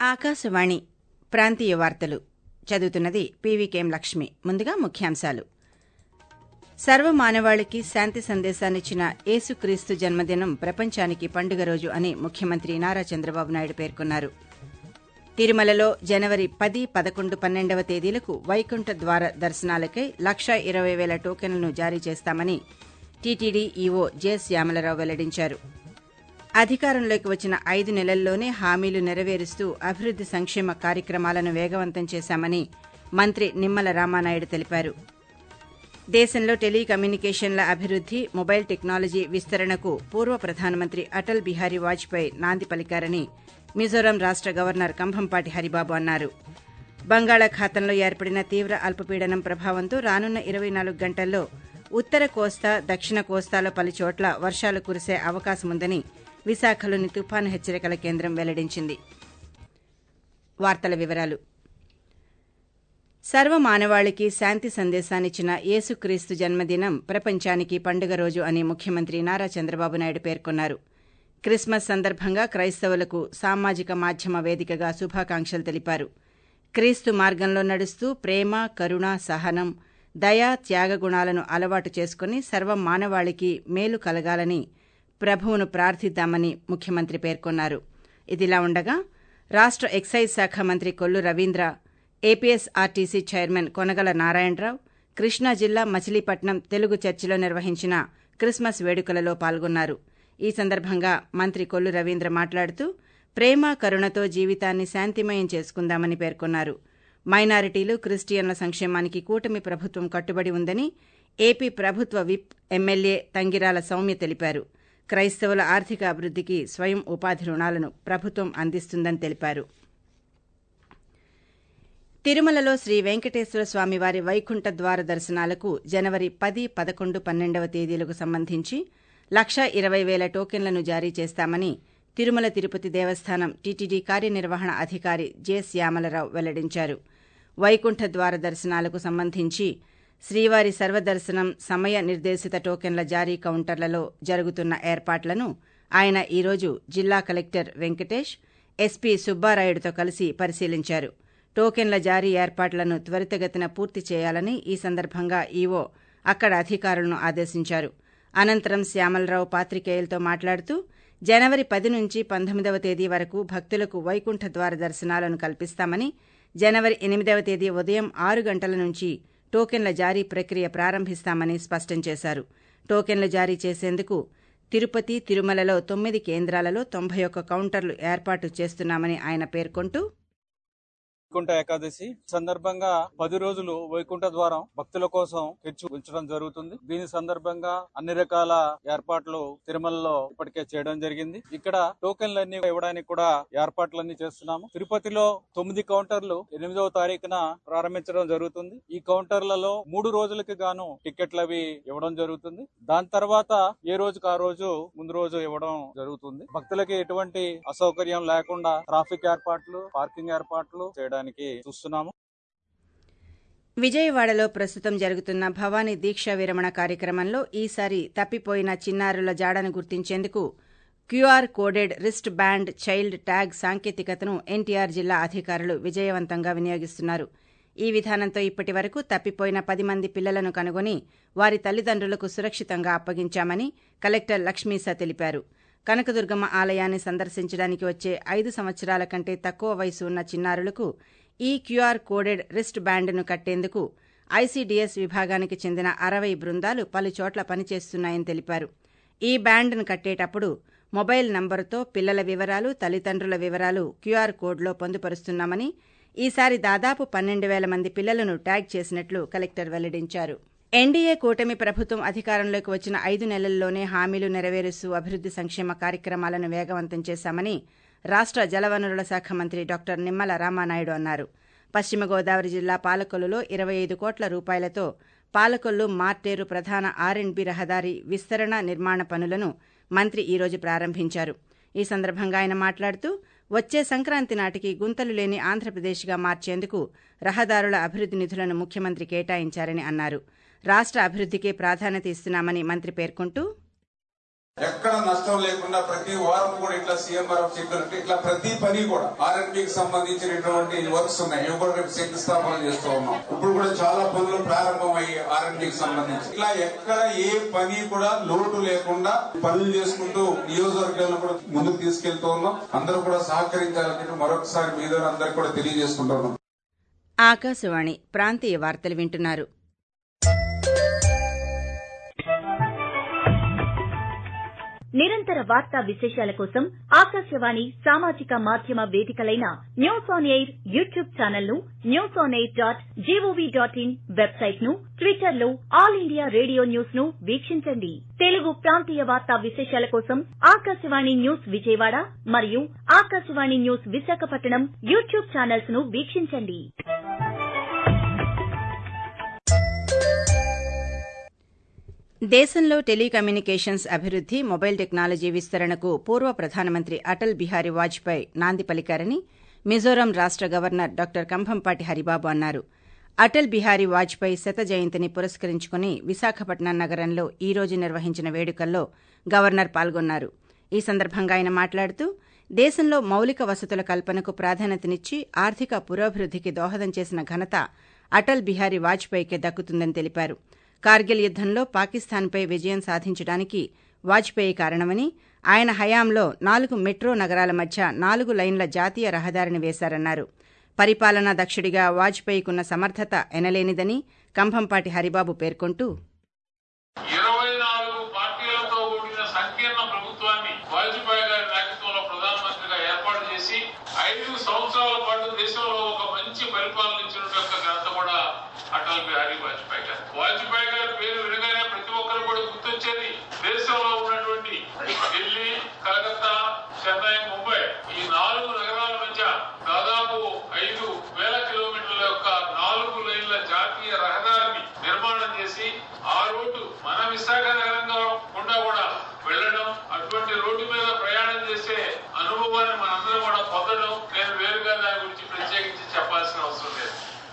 ఆకాశవాణి ప్రాంతీయ వార్తలు చదువుతున్నది పీవీకేఎం లక్ష్మి ముందుగా ముఖ్యాంశాలు సర్వమానవాళికి శాంతి సందేశాన్నిచ్చిన యేసుక్రీస్తు జన్మదినం ప్రపంచానికి పండుగ రోజు అని ముఖ్యమంత్రి నారా చంద్రబాబు నాయుడు పేర్కొన్నారు తిరుమలలో జనవరి పది పదకొండు పన్నెండవ తేదీలకు వైకుంఠ ద్వార దర్శనాలకై లక్షా ఇరవై వేల టోకెన్లను జారీ చేస్తామని టీటీడీ ఈవో జె శ్యామలరావు వెల్లడించారు అధికారంలోకి వచ్చిన ఐదు నెలల్లోనే హామీలు నెరవేరుస్తూ అభివృద్ది సంక్షేమ కార్యక్రమాలను వేగవంతం చేశామని మంత్రి నిమ్మల రామానాయుడు తెలిపారు దేశంలో టెలికమ్యూనికేషన్ల అభివృద్ది మొబైల్ టెక్నాలజీ విస్తరణకు పూర్వ ప్రధానమంత్రి అటల్ బిహారీ వాజ్పేయి నాంది పలికారని మిజోరాం రాష్ట గవర్నర్ కంభంపాటి హరిబాబు అన్నారు బంగాళాఖాతంలో ఏర్పడిన తీవ్ర అల్పపీడనం ప్రభావంతో రానున్న ఇరవై నాలుగు గంటల్లో ఉత్తర కోస్తా దక్షిణ కోస్తాలో పలుచోట్ల వర్షాలు కురిసే అవకాశముందని విశాఖలోని తుపాను హెచ్చరికల కేంద్రం వెల్లడించింది వార్తల వివరాలు సర్వమానవాళికి శాంతి సందేశాన్నిచ్చిన యేసుక్రీస్తు జన్మదినం ప్రపంచానికి పండుగ రోజు అని ముఖ్యమంత్రి నారా చంద్రబాబు నాయుడు పేర్కొన్నారు క్రిస్మస్ సందర్భంగా క్రైస్తవులకు సామాజిక మాధ్యమ వేదికగా శుభాకాంక్షలు తెలిపారు క్రీస్తు మార్గంలో నడుస్తూ ప్రేమ కరుణ సహనం దయ త్యాగ గుణాలను అలవాటు చేసుకుని సర్వమానవాళికి మేలు కలగాలని ప్రభువును ప్రార్థిద్దామని ముఖ్యమంత్రి పేర్కొన్నారు ఇదిలా ఉండగా రాష్ట ఎక్సైజ్ శాఖ మంత్రి కొల్లు రవీంద్ర ఏపీఎస్ఆర్టీసీ చైర్మన్ కొనగల నారాయణరావు కృష్ణా జిల్లా మచిలీపట్నం తెలుగు చర్చిలో నిర్వహించిన క్రిస్మస్ వేడుకలలో పాల్గొన్నారు ఈ సందర్భంగా మంత్రి కొల్లు రవీంద్ర మాట్లాడుతూ ప్రేమ కరుణతో జీవితాన్ని శాంతిమయం చేసుకుందామని పేర్కొన్నారు మైనారిటీలు క్రిస్టియన్ల సంక్షేమానికి కూటమి ప్రభుత్వం కట్టుబడి ఉందని ఏపీ ప్రభుత్వ విప్ ఎమ్మెల్యే తంగిరాల సౌమ్య తెలిపారు క్రైస్తవుల ఆర్థిక అభివృద్దికి స్వయం ఉపాధి రుణాలను ప్రభుత్వం అందిస్తుందని తెలిపారు తిరుమలలో శ్రీ వెంకటేశ్వర స్వామివారి వైకుంఠ ద్వార దర్శనాలకు జనవరి పది పదకొండు పన్నెండవ తేదీలకు సంబంధించి లక్షా ఇరవై వేల టోకెన్లను జారీ చేస్తామని తిరుమల తిరుపతి దేవస్థానం టీటీడీ కార్యనిర్వహణ అధికారి జె శ్యామలరావు వెల్లడించారు వైకుంఠ ద్వార దర్శనాలకు సంబంధించి శ్రీవారి సర్వదర్శనం సమయ నిర్దేశిత టోకెన్ల జారీ కౌంటర్లలో జరుగుతున్న ఏర్పాట్లను ఆయన ఈరోజు జిల్లా కలెక్టర్ వెంకటేష్ ఎస్పీ సుబ్బారాయుడుతో కలిసి పరిశీలించారు టోకెన్ల జారీ ఏర్పాట్లను త్వరితగతిన పూర్తి చేయాలని ఈ సందర్భంగా ఈవో అక్కడ అధికారులను ఆదేశించారు అనంతరం శ్యామలరావు పాత్రికేయులతో మాట్లాడుతూ జనవరి పది నుంచి పంతొమ్మిదవ తేదీ వరకు భక్తులకు వైకుంఠ ద్వార దర్శనాలను కల్పిస్తామని జనవరి ఎనిమిదవ తేదీ ఉదయం ఆరు గంటల నుంచి టోకెన్ల జారీ ప్రక్రియ ప్రారంభిస్తామని స్పష్టం చేశారు టోకెన్లు జారీ చేసేందుకు తిరుపతి తిరుమలలో తొమ్మిది కేంద్రాలలో తొంభై ఒక్క కౌంటర్లు ఏర్పాటు చేస్తున్నామని ఆయన పేర్కొంటూ వైకుంఠ ఏకాదశి సందర్భంగా పది రోజులు వైకుంఠ ద్వారం భక్తుల కోసం తెరిచి ఉంచడం జరుగుతుంది దీని సందర్భంగా అన్ని రకాల ఏర్పాట్లు తిరుమలలో ఇప్పటికే చేయడం జరిగింది ఇక్కడ టోకెన్లన్నీ ఇవ్వడానికి కూడా ఏర్పాట్లన్నీ చేస్తున్నాము తిరుపతిలో తొమ్మిది కౌంటర్లు ఎనిమిదవ తారీఖున ప్రారంభించడం జరుగుతుంది ఈ కౌంటర్లలో మూడు రోజులకి గాను టికెట్లు అవి ఇవ్వడం జరుగుతుంది దాని తర్వాత ఏ రోజుకు ఆ రోజు ముందు రోజు ఇవ్వడం జరుగుతుంది భక్తులకి ఎటువంటి అసౌకర్యం లేకుండా ట్రాఫిక్ ఏర్పాట్లు పార్కింగ్ ఏర్పాట్లు చేయడానికి చూస్తున్నాము విజయవాడలో ప్రస్తుతం జరుగుతున్న భవానీ దీక్షా విరమణ కార్యక్రమంలో ఈసారి తప్పిపోయిన చిన్నారుల జాడను గుర్తించేందుకు Q R coded wrist band child tag సాంకేతికతను ఎన్టీఆర్ జిల్లా అధికారులు విజయవంతంగా వినియోగిస్తున్నారు ఈ విధానంతో ఇప్పటి వరకు తప్పిపోయిన పది మంది పిల్లలను కనుగొని వారి తల్లిదండ్రులకు సురక్షితంగా అప్పగించామని కలెక్టర్ లక్ష్మీస తెలిపారు కనకదుర్గమ్మ ఆలయాన్ని సందర్శించడానికి వచ్చే ఐదు సంవత్సరాల కంటే తక్కువ వయసు ఉన్న చిన్నారులకు ఈ క్యూఆర్ కోడెడ్ రిస్ట్ బ్యాండ్ను కట్టేందుకు ఐసీడీఎస్ విభాగానికి చెందిన అరవై బృందాలు పలు చోట్ల పనిచేస్తున్నాయని తెలిపారు ఈ బ్యాండ్ను కట్టేటప్పుడు మొబైల్ నంబరుతో పిల్లల వివరాలు తల్లిదండ్రుల వివరాలు క్యూఆర్ కోడ్లో పొందుపరుస్తున్నామని ఈసారి దాదాపు పన్నెండు వేల మంది పిల్లలను ట్యాగ్ చేసినట్లు కలెక్టర్ వెల్లడించారు ఎన్డీఏ కూటమి ప్రభుత్వం అధికారంలోకి వచ్చిన ఐదు నెలల్లోనే హామీలు నెరవేరుస్తూ అభివృద్ది సంక్షేమ కార్యక్రమాలను వేగవంతం చేశామని రాష్ట జలవనరుల శాఖ మంత్రి డాక్టర్ నిమ్మల రామానాయుడు అన్నారు పశ్చిమ గోదావరి జిల్లా పాలకొల్లులో ఇరవై ఐదు కోట్ల రూపాయలతో పాలకొల్లు మార్టేరు ప్రధాన ఆర్ఎండ్బి రహదారి విస్తరణ నిర్మాణ పనులను మంత్రి ఈరోజు ప్రారంభించారు ఈ సందర్భంగా ఆయన మాట్లాడుతూ వచ్చే సంక్రాంతి నాటికి గుంతలు లేని ఆంధ్రప్రదేశ్గా మార్చేందుకు రహదారుల అభివృద్ది నిధులను ముఖ్యమంత్రి కేటాయించారని అన్నారు రాష్ట అభివృద్దికే ప్రాధాన్యత ఇస్తున్నామని మంత్రి పేర్కొంటూ ఎక్కడ నష్టం లేకుండా ప్రతి వారం కూడా ఇట్లా సీఎంఆర్ఎఫ్ చెప్పినట్టు ఇట్లా ప్రతి పని కూడా ఆర్ఎండ్బికి సంబంధించినటువంటి వర్క్స్ ఉన్నాయి ఇవి కూడా రేపు శంకుస్థాపన చేస్తూ ఉన్నాం ఇప్పుడు కూడా చాలా పనులు ప్రారంభమయ్యి ఆర్ఎండ్బికి సంబంధించి ఇట్లా ఎక్కడ ఏ పని కూడా లోటు లేకుండా పనులు చేసుకుంటూ నియోజకవర్గాలను కూడా ముందుకు తీసుకెళ్తూ ఉన్నాం అందరూ కూడా సహకరించాలని చెప్పి మరొకసారి మీ ద్వారా అందరికి కూడా తెలియజేసుకుంటున్నాం ఆకాశవాణి ప్రాంతీయ వార్తలు వింటున్నారు నిరంతర వార్తా విశేషాల కోసం ఆకాశవాణి సామాజిక మాధ్యమ వేదికలైన news on air YouTube channel ను news on air dot G O V dot in website ను ట్విట్టర్ లో ఆల్ ఇండియా రేడియో న్యూస్ ను వీక్షించండి తెలుగు ప్రాంతీయ వార్తా విశేషాల కోసం ఆకాశవాణి న్యూస్ విజయవాడ మరియు Akashvani news Visakhapatnam YouTube channels ను వీక్షించండి దేశంలో టెలికమ్యూనికేషన్స్ అభివృద్ది మొబైల్ టెక్నాలజీ విస్తరణకు పూర్వ ప్రధానమంత్రి అటల్ బిహారీ వాజ్పేయి నాంది పలికారని మిజోరాం రాష్ట గవర్నర్ డాక్టర్ కంభంపాటి హరిబాబు అన్నారు అటల్ బిహారీ వాజ్పేయి శత జయంతిని పురస్కరించుకుని విశాఖపట్నం నగరంలో ఈ రోజు నిర్వహించిన వేడుకల్లో గవర్నర్ పాల్గొన్నారు ఈ సందర్భంగా ఆయన మాట్లాడుతూ దేశంలో మౌలిక వసతుల కల్పనకు ప్రాధాన్యతనిచ్చి ఆర్థిక పురోభివృద్దికి దోహదం చేసిన ఘనత అటల్ బిహారీ వాజ్పేయికే దక్కుతుందని తెలిపారు కార్గిల్ యుద్దంలో పాకిస్తాన్పై విజయం సాధించడానికి వాజ్పేయి కారణమని ఆయన హయాంలో నాలుగు మెట్రో నగరాల మధ్య నాలుగు లైన్ల జాతీయ రహదారిని వేశారన్నారు పరిపాలనా దక్షుడిగా వాజ్పేయికున్న సమర్థత ఎనలేనిదని కంభంపాటి హరిబాబు పేర్కొంటూ ఇరవై నాలుగు పార్టీలతో కూడిన సంకీర్ణ ప్రభుత్వాన్ని వాజ్పేయి గారి నాయకత్వంలో ప్రధానమంత్రిగా ఏర్పాటు చేసి ఐదు సంవత్సరాల పాటు దేశంలో ఒక మంచి పరిపాలన ఇచ్చిన యొక్క ఘనత కూడా అటల్ బిహారీ వాజ్పేయి గారు వాజ్పేయి గారి పేరు వినగానే ప్రతి ఒక్కరు కూడా గుర్తొచ్చేది దేశంలో ఉన్నటువంటి ఢిల్లీ కలకత్తా చెన్నై ముంబై ఈ నాలుగు నగరాల మధ్య దాదాపు ఐదు వేల కిలోమీటర్ల యొక్క నాలుగు లైన్ల జాతీయ రహదారిని నిర్మాణం చేసి ఆ రోడ్డు మన విశాఖ నగరంగా గుండా కూడా వెళ్ళడం అటువంటి రోడ్డు మీద ప్రయాణం చేసే అనుభవాన్ని మనందరం కూడా పొందడం నేను వేరుగా దాని గురించి ప్రత్యేకించి చెప్పాల్సిన అవసరం లేదు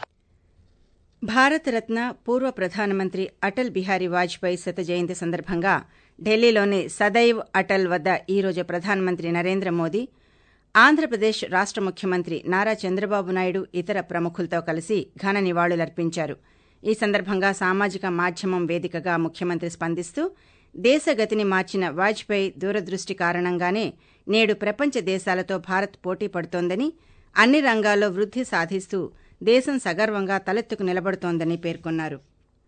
భారతరత్న పూర్వ ప్రధానమంత్రి అటల్ బిహారీ వాజ్పేయి శత జయంతి సందర్భంగా ఢిల్లీలోని సదైవ్ అటల్ వద్ద ఈ రోజు ప్రధానమంత్రి నరేంద్ర మోదీ ఆంధ్రప్రదేశ్ రాష్ట ముఖ్యమంత్రి నారా చంద్రబాబు నాయుడు ఇతర ప్రముఖులతో కలిసి ఘన నివాళులర్పించారు ఈ సందర్భంగా సామాజిక మాధ్యమం వేదికగా ముఖ్యమంత్రి స్పందిస్తూ దేశగతిని మార్చిన వాజ్పేయి దూరదృష్టి కారణంగానే నేడు ప్రపంచ దేశాలతో భారత్ పోటీ పడుతోందని అన్ని రంగాల్లో వృద్ది సాధిస్తూ దేశం సగర్వంగా తలెత్తుకు నిలబడుతోందని పేర్కొన్నారు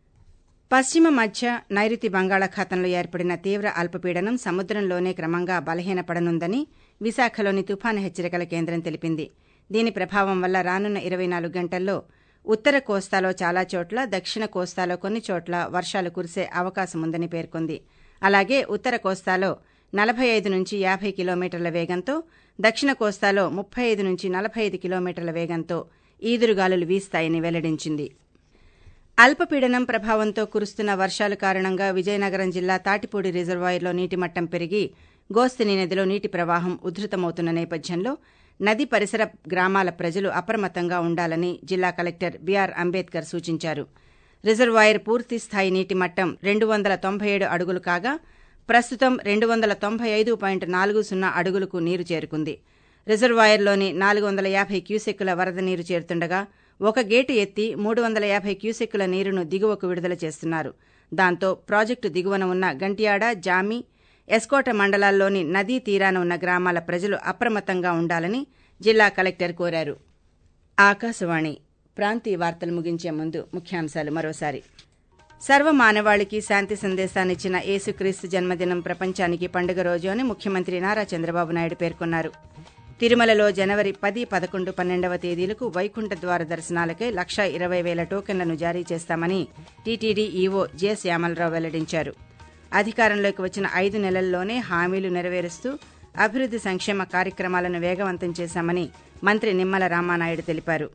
పశ్చిమ మధ్య నైరుతి బంగాళాఖాతంలో ఏర్పడిన తీవ్ర అల్పపీడనం సముద్రంలోనే క్రమంగా బలహీనపడనుందని విశాఖలోని తుఫాను హెచ్చరికల కేంద్రం తెలిపింది దీని ప్రభావం వల్ల రానున్న ఇరవై నాలుగు గంటల్లో ఉత్తర కోస్తాలో చాలా చోట్ల దక్షిణ కోస్తాలో కొన్ని చోట్ల వర్షాలు కురిసే అవకాశం ఉందని పేర్కొంది అలాగే ఉత్తర కోస్తాలో నలభై ఐదు నుంచి యాభై కిలోమీటర్ల వేగంతో దక్షిణ కోస్తాలో ముప్పై ఐదు నుంచి నలభై ఐదు కిలోమీటర్ల వేగంతో ఈదురుగాలులు వీస్తాయని వెల్లడించింది అల్పపీడనం ప్రభావంతో కురుస్తున్న వర్షాల కారణంగా విజయనగరం జిల్లా తాటిపూడి రిజర్వాయర్లో నీటి మట్టం పెరిగి గోస్తిని నదిలో నీటి ప్రవాహం ఉధృతమవుతున్న నేపథ్యంలో నది పరిసర గ్రామాల ప్రజలు అప్రమత్తంగా ఉండాలని జిల్లా కలెక్టర్ బీఆర్ అంబేద్కర్ సూచించారు రిజర్వాయర్ పూర్తి స్థాయి నీటి మట్టం రెండు వందల తొంభై ఏడు అడుగులు కాగా ప్రస్తుతం రెండు వందల తొంభై ఐదు పాయింట్ నాలుగు సున్నా అడుగులకు నీరు చేరుకుంది రిజర్వాయర్లోని నాలుగు వందల యాభై క్యూసెక్కుల వరద నీరు చేరుతుండగా ఒక గేటు ఎత్తి మూడు వందల యాభై క్యూసెక్కుల నీరును దిగువకు విడుదల చేస్తున్నారు దాంతో ప్రాజెక్టు దిగువన ఉన్న గంట్యాడ జామి ఎస్కోట మండలాల్లోని నదీ తీరాన ఉన్న గ్రామాల ప్రజలు అప్రమత్తంగా ఉండాలని జిల్లా కలెక్టర్ కోరారు ఆకాశవాణి ప్రాంతీయ వార్తలు ముగించే ముందు ముఖ్యాంశాలు మరోసారి సర్వమానవాళికి శాంతి సందేశాన్నిచ్చిన యేసుక్రీస్తు జన్మదినం ప్రపంచానికి పండుగ రోజు అని ముఖ్యమంత్రి నారా చంద్రబాబు నాయుడు పేర్కొన్నారు తిరుమలలో జనవరి పది పదకొండు పన్నెండవ తేదీలకు వైకుంఠ ద్వార దర్శనాలకై లక్ష ఇరవై వేల టోకెన్లను జారీ చేస్తామని టీటీడీ ఈవో జె శ్యామలరావు వెల్లడించారు అధికారంలోకి వచ్చిన ఐదు నెలల్లోనే హామీలు నెరవేరుస్తూ అభివృద్ది సంక్షేమ కార్యక్రమాలను వేగవంతం చేశామని మంత్రి నిమ్మల రామానాయుడు తెలిపారు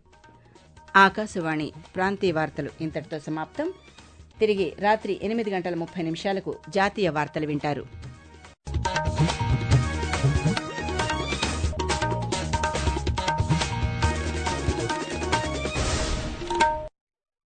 ఆకాశవాణి ప్రాంతీయ వార్తలు ఇంతటితో సమాప్తం తిరిగి రాత్రి ఎనిమిది గంటల ముప్పై నిమిషాలకు జాతీయ వార్తలు వింటారు